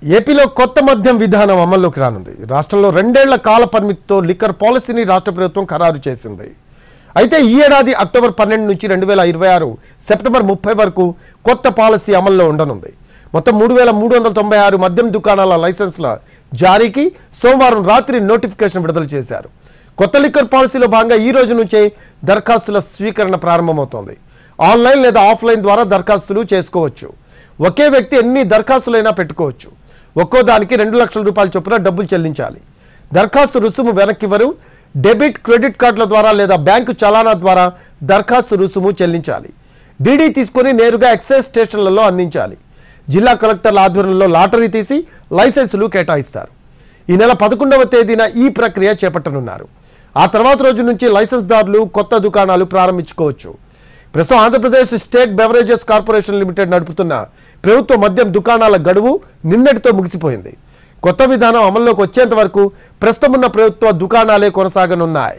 ఏపీలో కొత్త మద్యం విధానం అమల్లోకి రానుంది రాష్ట్రంలో రెండేళ్ల కాల పరిమితితో లిక్కర్ పాలసీని రాష్ట్ర ప్రభుత్వం ఖరారు చేసింది అయితే ఈ ఏడాది అక్టోబర్ పన్నెండు నుంచి రెండు వేల ఇరవై ఆరు సెప్టెంబర్ ముప్పై వరకు కొత్త పాలసీ అమల్లో ఉండనుంది మొత్తం మూడు వేల మూడు వందల తొంభై ఆరు మద్యం దుకాణాల లైసెన్స్ల జారీకి సోమవారం రాత్రి నోటిఫికేషన్ విడుదల చేశారు కొత్త లిక్కర్ పాలసీలో భాగంగా ఈ రోజు నుంచే దరఖాస్తుల స్వీకరణ ప్రారంభమవుతోంది ఆన్లైన్ లేదా ఆఫ్లైన్ ద్వారా దరఖాస్తులు చేసుకోవచ్చు ఒకే వ్యక్తి ఎన్ని దరఖాస్తులైనా పెట్టుకోవచ్చు ఒక్కో దానికి రెండు లక్షల రూపాయల చొప్పున డబ్బులు చెల్లించాలి దరఖాస్తు రుసుము వెనక్కివ్వరు డెబిట్ క్రెడిట్ కార్డుల ద్వారా లేదా బ్యాంకు చలానా ద్వారా దరఖాస్తు రుసుము చెల్లించాలి డీడీ తీసుకొని నేరుగా ఎక్సైజ్ స్టేషన్లలో అందించాలి జిల్లా కలెక్టర్ల ఆధ్వర్యంలో లాటరీ తీసి లైసెన్సులు కేటాయిస్తారు ఈ నెల పదకొండవ తేదీన ఈ ప్రక్రియ చేపట్టనున్నారు ఆ తర్వాత రోజు నుంచి లైసెన్స్దారులు కొత్త దుకాణాలు ప్రారంభించుకోవచ్చు ప్రస్తుతం Andhra Pradesh state beverages corporation limited నడుపుతున్న ప్రభుత్వ మద్యం దుకాణాల గడువు నిన్నటితో ముగిసిపోయింది కొత్త విధానం అమల్లోకి వచ్చేంత వరకు ప్రస్తుతం ఉన్న ప్రభుత్వ దుకాణాలే కొనసాగనున్నాయి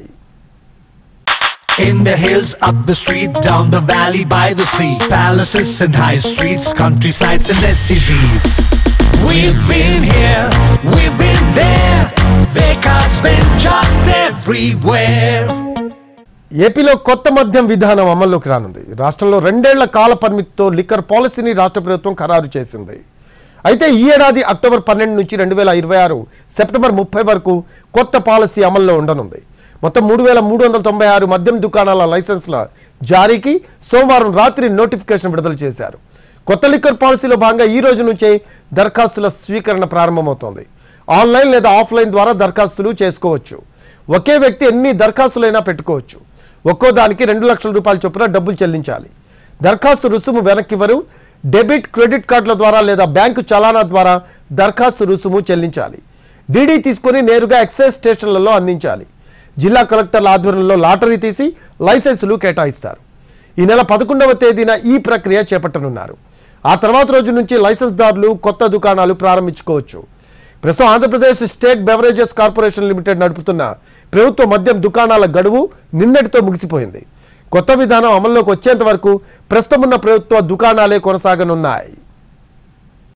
In the hills, up the street, down the valley, by the sea, palaces and high streets, countrysides and SCZs. We've been here, we've been there, Vekas been just everywhere. ఏపీలో కొత్త మద్యం విధానం అమల్లోకి రానుంది రాష్ట్రంలో రెండేళ్ల కాల పరిమితితో లిక్కర్ పాలసీని రాష్ట్ర ప్రభుత్వం ఖరారు చేసింది అయితే ఈ ఏడాది అక్టోబర్ పన్నెండు నుంచి రెండు వేల ఇరవై ఆరు సెప్టెంబర్ ముప్పై వరకు కొత్త పాలసీ అమల్లో ఉండనుంది మొత్తం మూడు వేల మూడు వందల తొంభై ఆరు మద్యం దుకాణాల లైసెన్స్ల జారీకి సోమవారం రాత్రి నోటిఫికేషన్ విడుదల చేశారు కొత్త లిక్కర్ పాలసీలో భాగంగా ఈ రోజు నుంచే దరఖాస్తుల స్వీకరణ ప్రారంభమవుతోంది ఆన్లైన్ లేదా ఆఫ్లైన్ ద్వారా దరఖాస్తులు చేసుకోవచ్చు ఒకే వ్యక్తి ఎన్ని దరఖాస్తులైనా పెట్టుకోవచ్చు ఒక్కో దానికి రెండు లక్షల రూపాయల చొప్పున డబ్బులు చెల్లించాలి దరఖాస్తు రుసుము వెనక్కివ్వరు డెబిట్ క్రెడిట్ కార్డుల ద్వారా లేదా బ్యాంకు చలానా ద్వారా దరఖాస్తు రుసుము చెల్లించాలి డీడీ తీసుకొని నేరుగా ఎక్సైజ్ స్టేషన్లలో అందించాలి జిల్లా కలెక్టర్ల ఆధ్వర్యంలో లాటరీ తీసి లైసెన్సులు కేటాయిస్తారు ఈ నెల పదకొండవ తేదీన ఈ ప్రక్రియ చేపట్టనున్నారు ఆ తర్వాత రోజు నుంచి లైసెన్స్దారులు కొత్త దుకాణాలు ప్రారంభించుకోవచ్చు ప్రస్తుతం Andhra Pradesh state beverages corporation limited నడుపుతున్న ప్రభుత్వ మద్యం దుకాణాల గడువు నిన్నటితో ముగిసిపోయింది కొత్త విధానం అమల్లోకి వచ్చేంత వరకు ప్రస్తుతం ఉన్న ప్రభుత్వ దుకాణాలే కొనసాగనున్నాయి